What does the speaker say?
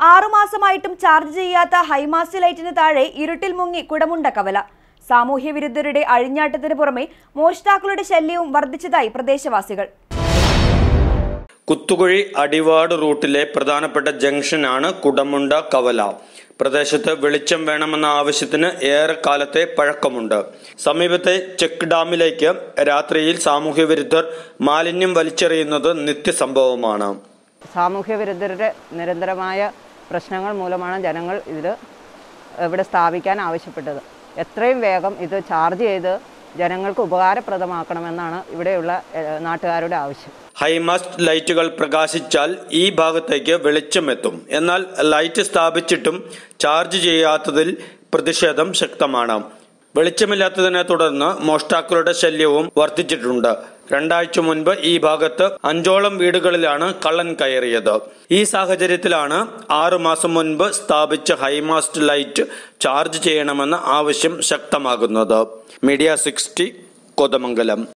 ആറുമാസമായിട്ടും charge ചെയ്യാത്ത high mast ലൈറ്റിന് താഴെ ഇരുട്ടിൽ മുങ്ങി കുടമുണ്ട കവല സാമൂഹ്യ വിരുദ്ധരുടെ അഴിഞ്ഞാട്ടത്തിന് പുറമെ മോഷ്ടാക്കളുടെ ശല്യവും വർദ്ധിച്ചതായി പ്രദേശവാസികൾ കുത്തുകുഴി അടിവാട് റൂട്ടിലെ പ്രധാനപ്പെട്ട ജംഗ്ഷനാണ് കുടമുണ്ട കവല പ്രദേശത്ത് വെളിച്ചം വേണമെന്ന ആവശ്യത്തിന് ഏറെ കാലത്തെ പഴക്കമുണ്ട് സമീപത്തെ ചെക്ക് ഡാമിലേക്ക് രാത്രിയിൽ സാമൂഹ്യ വിരുദ്ധർ മാലിന്യം വലിച്ചെറിയുന്നത് നിത്യസംഭവമാണ് സാമൂഹ്യ വിരുദ്ധരുടെ നിരന്തരമായ പ്രശ്നങ്ങൾ മൂലമാണ് ജനങ്ങൾ ഇതിൽ ഇവിടെ സ്ഥാപിക്കാൻ ആവശ്യപ്പെട്ടത് എത്രയും വേഗം ഇത് ചാർജ് ചെയ്ത് ജനങ്ങൾക്ക് ഉപകാരപ്രദമാക്കണമെന്നാണ് ഇവിടെയുള്ള ഏഹ്, നാട്ടുകാരുടെ ആവശ്യം ഹൈമാസ്റ്റ് ലൈറ്റുകൾ പ്രകാശിച്ചാൽ ഈ ഭാഗത്തേക്ക് വെളിച്ചമെത്തും എന്നാൽ ലൈറ്റ് സ്ഥാപിച്ചിട്ടും ചാർജ് ചെയ്യാത്തതിൽ പ്രതിഷേധം ശക്തമാണ് വെളിച്ചമില്ലാത്തതിനെ തുടർന്ന് മോഷ്ടാക്കളുടെ ശല്യവും വർദ്ധിച്ചിട്ടുണ്ട് രണ്ടാഴ്ച മുൻപ് ഈ ഭാഗത്ത് അഞ്ചോളം വീടുകളിലാണ് കള്ളൻ കയറിയത് ഈ സാഹചര്യത്തിലാണ് ആറു മാസം മുൻപ് സ്ഥാപിച്ച ഹൈമാസ്റ്റ് ലൈറ്റ് ചാർജ് ചെയ്യണമെന്ന ആവശ്യം ശക്തമാകുന്നത് മീഡിയ സിക്സ്റ്റി കോതമംഗലം